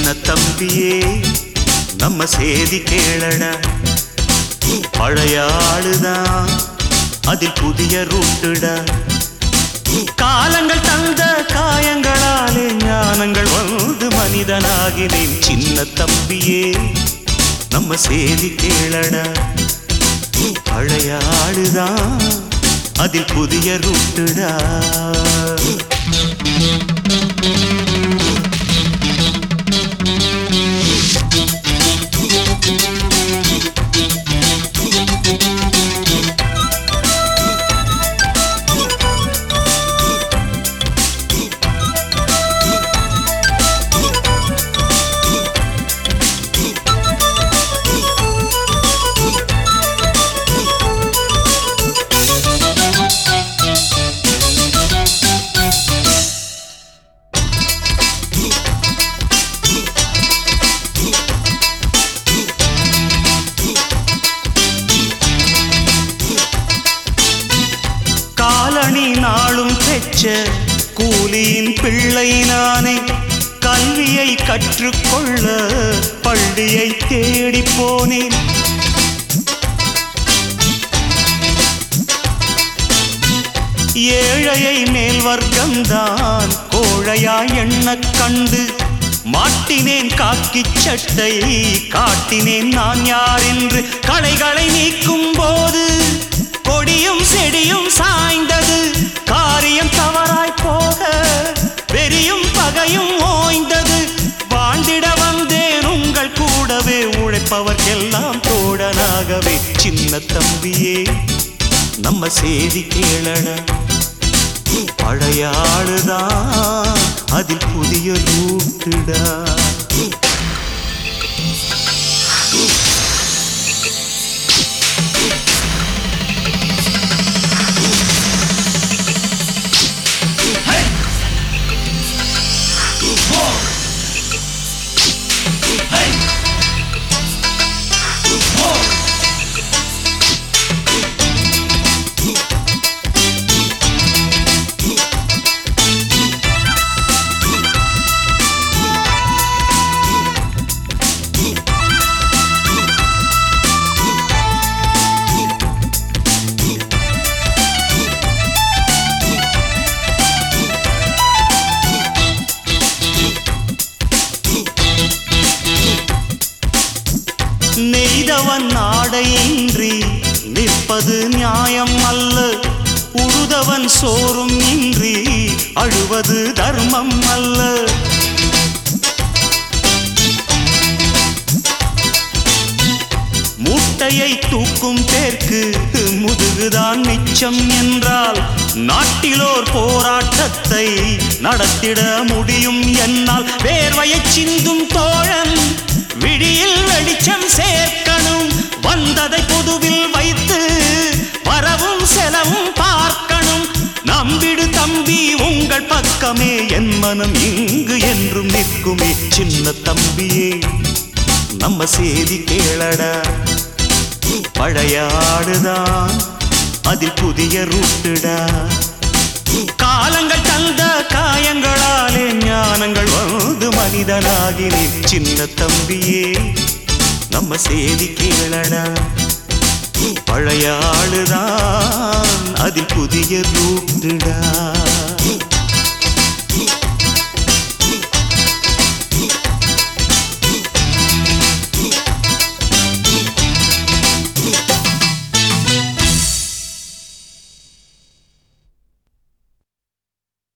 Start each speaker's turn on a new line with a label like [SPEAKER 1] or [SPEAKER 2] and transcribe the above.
[SPEAKER 1] சின்ன தம்பியே நம்ம சேதி கேளடா பழைய ஆளுதான் அதில் புதிய ரூட்டுடா காலங்கள் தந்த காயங்களாலே ஞானங்கள் வந்து மனிதனாகினேன் சின்ன தம்பியே நம்ம சேதி கேளடா பழைய ஆளுதான் அதில் புதிய ரூட்டுடா காலணி நாளும் பெற்ற கூலியின் பிள்ளை நானே கல்வியை கற்றுக்கொள்ள பள்ளியை தேடி போனேன் ஏழையை மேல் வர்க்கம்தான் கோழையா எண்ணக் கண்டு மாட்டினேன் காக்கி சட்டை காட்டினேன் நான் யார் என்று களைகளை நீக்கும் போது கொடியும் செடியும் சாய்ந்தது காரியம் தவறாய் போக வெறியும் பகையும் ஓய்ந்தது வாழ்ந்திட வந்தேன் உங்கள் கூடவே உழைப்பவர்க்கெல்லாம் தோழனாகவே சின்ன தம்பியே நம்ம செய்தி கேளட பழைய ஆளுதான் அதில் புதிய ரூட்டுடா நெய்தவன் ஆடையின்றி நிற்பது நியாயம் அல்ல உழுதவன் சோறும் இன்றி அழுவது தர்மம் அல்ல மூட்டையை தூக்கும் பேர்க்கு முதுகுதான் மிச்சம் என்றால் நாட்டிலோர் போராட்டத்தை நடத்திட முடியும் என்னால் வேர்வையை சிந்தும் தோழன் விடியில் வெளிச்சம் சேர்க்கணும் வந்ததை பொதுவில் வைத்து வரவும் செலவும் பார்க்கணும் நம்பிடு தம்பி உங்கள் பக்கமே என் மனம் இங்கு என்றும் நிற்குமே சின்ன தம்பியே நம்ம செய்தி கேளடா பழைய ஆடுதான் அதில் புதிய ரூட்டுடா காலங்கள் தந்த காயங்களாலே ஞானங்கள் வந்து மனிதனாகினேன் சின்ன தம்பியே நம்ம செய்தி கேளடா பழைய ஆளுதான் அதில் புதிய ரூட்டுடா